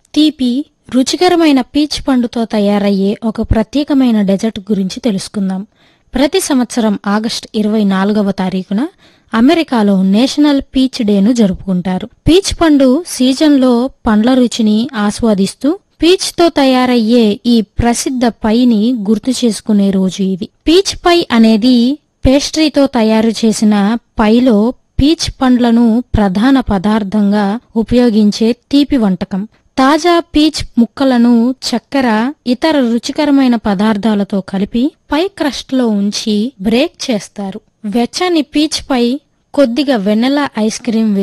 తీపి రుచికరమైన పీచ్ పండుతో తయారయ్యే ఒక ప్రత్యేకమైన డెజర్ట్ గురించి తెలుసుకుందాం ప్రతి సంవత్సరం ఆగస్టు ఇరవై నాలుగవ తారీఖున అమెరికాలో నేషనల్ పీచ్ డేను జరుపుకుంటారు పీచ్ పండు సీజన్లో పండ్ల రుచిని ఆస్వాదిస్తూ పీచ్ తో తయారయ్యే ఈ ప్రసిద్ధ పైని గుర్తు చేసుకునే రోజు ఇది పీచ్ పై అనేది పేస్ట్రీతో తయారు చేసిన పైలో పీచ్ పండ్లను ప్రధాన పదార్థంగా ఉపయోగించే తీపి వంటకం తాజా పీచ్ ముక్కలను చక్కెర ఇతర రుచికరమైన పదార్థాలతో కలిపి పై క్రస్ట్ లో ఉంచి బ్రేక్ చేస్తారు వెచ్చని పీచ్ పై కొద్దిగా వెన్నెల ఐస్ క్రీం